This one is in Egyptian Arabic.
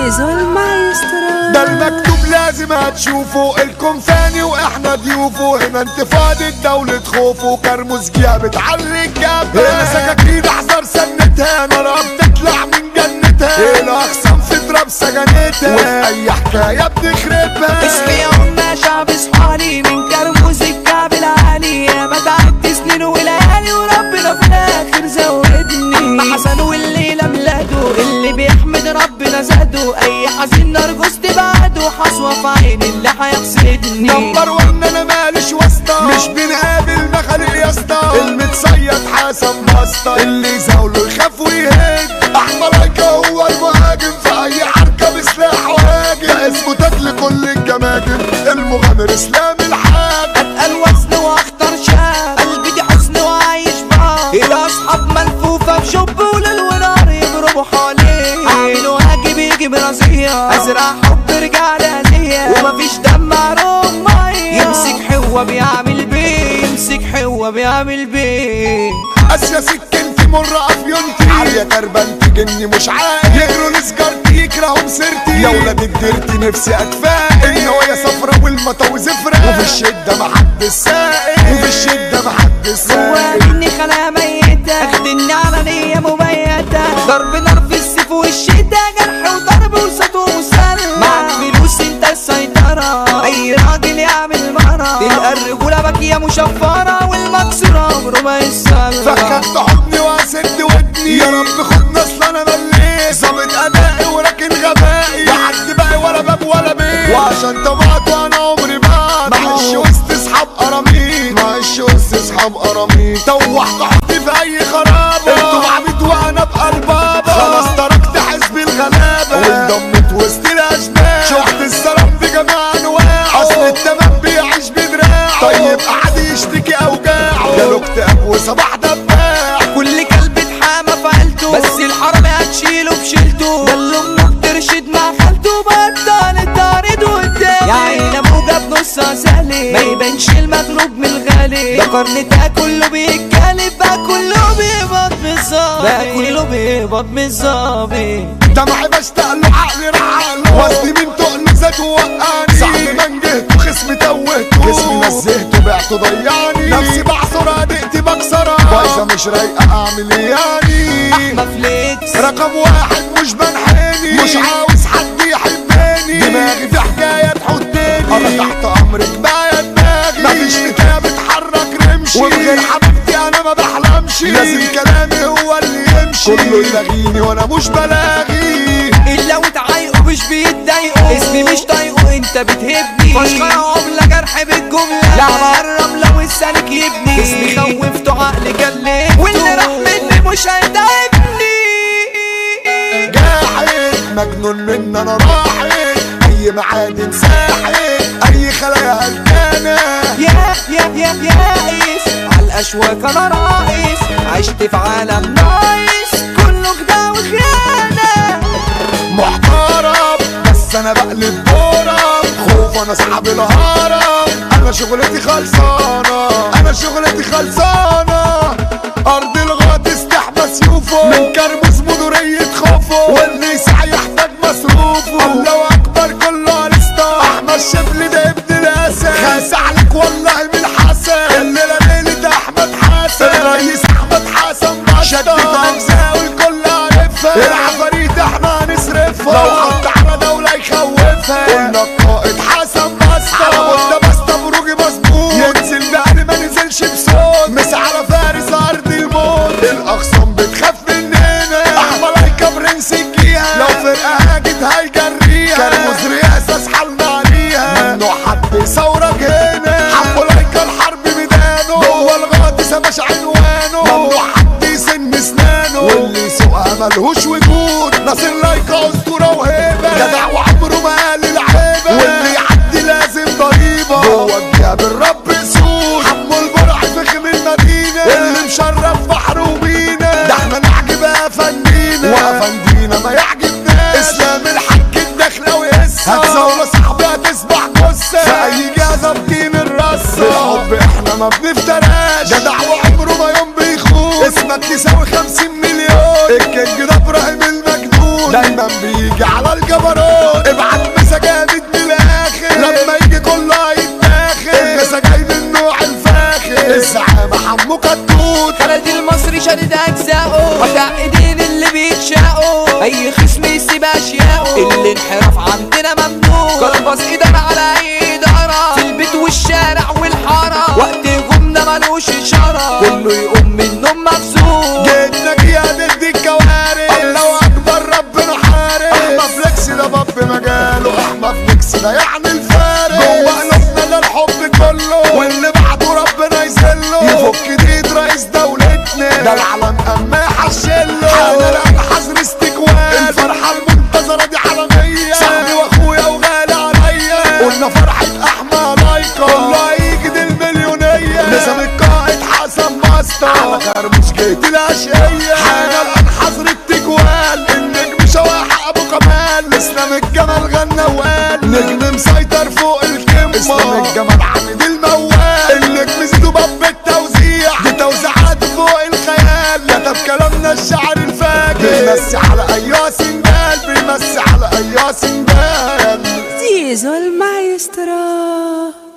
زيزو المايسترو ده المكتوب لازم هتشوفه الكم ثاني واحنا ضيوفه هنا انتفاضة دولة خوفه كرموز جابت على الجبل هنا سكاكين احذر سنتها نارها بتطلع من جنتها هنا اقسام في ضرب سجنتها وفي اي حكاية بنخربها اسمي قلنا شعب صحالي من كرموز الكعب العالي يا ما تعبت سنين وليالي وربنا في الاخر زودني اما حسن والليلة ميلاده اللي بيحمد ربنا زاده اي حزين نرجس تبعده حصوة في عيني اللي هيحسدني نمبر ون انا ماليش واسطة مش بنقابل مخالق يا اسطى المتصيد حسن مسطة اللي زاوله يخاف ويهد احمد هيكا هو المهاجم في اي حركة بسلاح وهاجم ده اسمه تاج لكل الجماجم المغامر اسلام الحاج اتقل وزن واختار شاب قلبي دي حزن وعايش بقى الاصحاب ملفوفه بشب وليل ونار يضربوا حواليه عامل واجب يجي برازية ازرع حب رجع لازية ومفيش دم عروم مية يمسك حوة بيعمل بيه يمسك حوة بيعمل بيه اسيا سكنتي مرة افيونتي عالية كربنتي جني مش عاقل يجروا لسجارتي يكرهوا مسيرتي يا ولاد الديرتي نفسي اتفائل النوايا صفرة والمطاوي زفرة وفي الشدة محدش سائل وفي الشدة محدش سائل جواكني خلايا ميتة اخدني على نية مبيتة ضرب نار في السيف والشدة جرح وضرب وسط ومسلم معك فلوس انت السيطرة اي راجل يعمل مرة تلقى الرجولة باكية مشفرة والمكسورة عمره ما يسلم فككت حضني واسد ودني يا رب خدنا اصل انا مليت ظابط ادائي وراكن غبائي لا حد باقي ولا باب ولا بيت وعشان طبعت وانا عمري بعد معيش وسط اصحاب قراميط معيش وسط اصحاب قراميط توحت حطي في اي خرابه انتوا عبيد وانا بقلبابه خلاص تركت حزب الغلابه وانضمت وسط الاشباح شفت السلام في جميع انواعه اصل التمام بيعيش بدراعه طيب قعد يشتكي اوجاعه جاله اكتئاب وصباح دباح كل كلب اتحامى في عيلته بس الحرامي هتشيله بشيلته ده اللي امه بترشد مع خالته بطل التعريض قدامي يا عين ابوه جاب نص سهلي ما يبانش المضروب من الغالي ده قرن ده كله بيتكلم بقى كله بيقبض من الظابط بقى كله بيقبض من الظابط دمعي بشتاق له عقلي رعاله وزني من تقل زاد ووقعني صاحبي منجهته خصمي توهته جسمي نزهته بعته ضيعني نفسي بعصر ادقتي بكسرها بايظه مش رايقه اعمل ايه يعني ما فليكس رقم واحد مش بنحني مش عاوز حد يحبني دماغي في حكايه تحطني انا تحت امرك بقى يا دماغي مفيش حكايه بتحرك رمشي ومن غير حبيبتي انا ما بحلمش لازم كلامي هو اللي يمشي كله يلاغيني وانا مش بلاغي الا وتعايقوا مش بيتضايقوا اسمي مش طايقه انت بتهبني فشخة عملة جرح بالجملة لا الرملة والسالك يبني اسمي خوفته عقلي كلمته واللي راح مني مش هيتعبني جاحد مجنون من انا راحت اي معادن ساحت اي خلايا هلكانه يا يا يا يائس عالاشواك انا رايس عشت في عالم نايس كله خداع وخيانة محترم بس انا بقلب كورة خوف انا اصحاب الهرم انا شغلتي خلصانة انا شغلتي خلصانة ارض الغاطس تحبس يوفو من كرموس مدورية خوفو واللي يسعى يحتاج مصروفه الله اكبر كله ارسطا احمد شبل ده ابن الاسد خاس عليك والله من حسن الليلة ليلة احمد حسن الرئيس احمد حسن بطل شدت اجزاء والكل عارفها العفاريت احنا هنصرفها لو حط على دولة يخوفها قلنا القائد حسن بسطة على مدة بسطة بروجي مظبوط ينزل بقى ما نزلش بصوت مس على فارس ارض الموت الاخصام بتخاف مننا احمر هيكا برنس الجيها لو فرقة هاجت هيجريها كرموز رئاسة اسحلنا عليها ممنوع حد يصورك هنا حبوا لايكا الحرب ميدانه جوه الغاطس يا باشا عنوانه ممنوع حد يسن اسنانه واللي يسوقها ملهوش وجود ناصر لايكا اسطوره وهيبه جدع وعمره ما قال العيبه واللي يعدي لازم ضريبه جوه الجياب الرب سود حمو البرع فخم المدينه اللي مشرف بحر ومينا ده احنا نعجب افندينا وافندينا ما يعجبناش اسلام الحج الدخلاوي هسه هتزور صاحبي هتصبح جثه في اي جهاز بدين الرصه بالحب احنا ما بنفتراش جدع وعمره ما يوم بيخون اسمك تساوي خمسين مليون الكينج ده ابراهيم المجنون دايما بيجي على الجبروت خالد المصري شدد اجزائه قطع ايدين اللي بيتشاقوا اي خصم يسيب اشياءه الانحراف عندنا ممنوع كربص ايدك على اي اداره في البيت والشارع والحاره وقت هجومنا ملوش اشاره كله يقوم من النوم مبسوط جيتنا قيادة دي الكوارث الله اكبر ربنا حارس احمد فليكس ده باب مجاله احمد فليكس ده يعني الفارس جوه قلوبنا ده الحب كله واللي بعده ربنا يذله يفك ايد رئيس دولتنا ده العلم اما يحشله انا الان حظر استجوال الفرحه المنتظره دي عالميه صاحبي واخويا وغالي عليا قلنا فرحه احمد لايكا كله هيجي دي المليونيه نظام القائد حسن ماستر على خربوش جيت الاشقيه حاجه الان حظر التجوال النجم شواح ابو كمال اسلام الجمال غنى وقال نجم مسيطر فوق القمه اسلام الجمال عامد الموال النجم زيدوا باب التوزيع دي توزيعات فوق الخيال كتب كلامنا الشعر الفاجر بيمسي على ايها سندال بيمسي على ايها سندال Diesel Maestro.